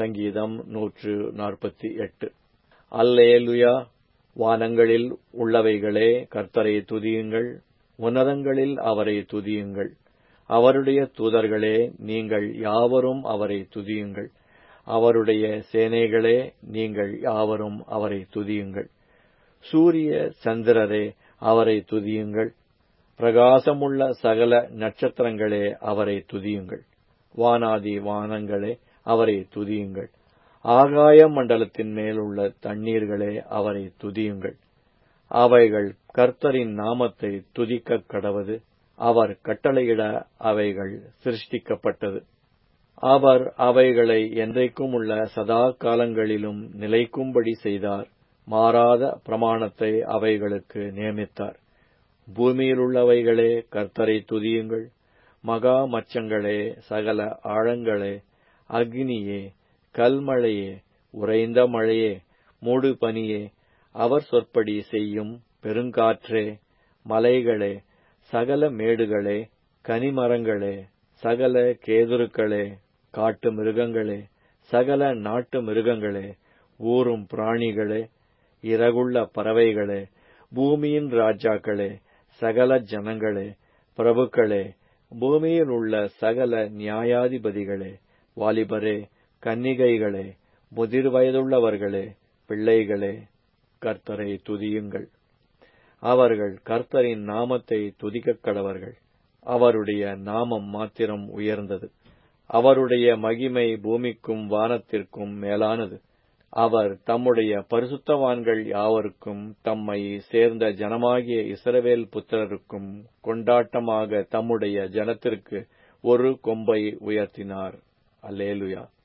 சங்கீதம் நூற்று நாற்பத்தி எட்டு அல்லேலுயா வானங்களில் உள்ளவைகளே கர்த்தரை துதியுங்கள் உன்னதங்களில் அவரை துதியுங்கள் அவருடைய தூதர்களே நீங்கள் யாவரும் அவரை துதியுங்கள் அவருடைய சேனைகளே நீங்கள் யாவரும் அவரை துதியுங்கள் சூரிய சந்திரரே அவரை துதியுங்கள் பிரகாசமுள்ள சகல நட்சத்திரங்களே அவரை துதியுங்கள் வானாதி வானங்களே அவரை துதியுங்கள் ஆகாய மண்டலத்தின் மேல் உள்ள தண்ணீர்களே அவரை துதியுங்கள் அவைகள் கர்த்தரின் நாமத்தை துதிக்கக் கடவது அவர் கட்டளையிட அவைகள் சிருஷ்டிக்கப்பட்டது அவர் அவைகளை என்றைக்கும் உள்ள சதா காலங்களிலும் நிலைக்கும்படி செய்தார் மாறாத பிரமாணத்தை அவைகளுக்கு நியமித்தார் பூமியிலுள்ளவைகளே கர்த்தரை துதியுங்கள் மகா மச்சங்களே சகல ஆழங்களே அக்னியே கல்மழையே உறைந்த மழையே மூடு பனியே அவர் சொற்படி செய்யும் பெருங்காற்றே மலைகளே சகல மேடுகளே கனிமரங்களே சகல கேதுருக்களே காட்டு மிருகங்களே சகல நாட்டு மிருகங்களே ஊரும் பிராணிகளே இறகுள்ள பறவைகளே பூமியின் ராஜாக்களே சகல ஜனங்களே பிரபுக்களே பூமியில் உள்ள சகல நியாயாதிபதிகளே வாலிபரே கன்னிகைகளே முதிர் வயதுள்ளவர்களே பிள்ளைகளே கர்த்தரை துதியுங்கள் அவர்கள் கர்த்தரின் நாமத்தை துதிக்கக் கடவர்கள் அவருடைய நாமம் மாத்திரம் உயர்ந்தது அவருடைய மகிமை பூமிக்கும் வானத்திற்கும் மேலானது அவர் தம்முடைய பரிசுத்தவான்கள் யாவருக்கும் தம்மை சேர்ந்த ஜனமாகிய இஸ்ரவேல் புத்திரருக்கும் கொண்டாட்டமாக தம்முடைய ஜனத்திற்கு ஒரு கொம்பை உயர்த்தினார் அல்லேலுயா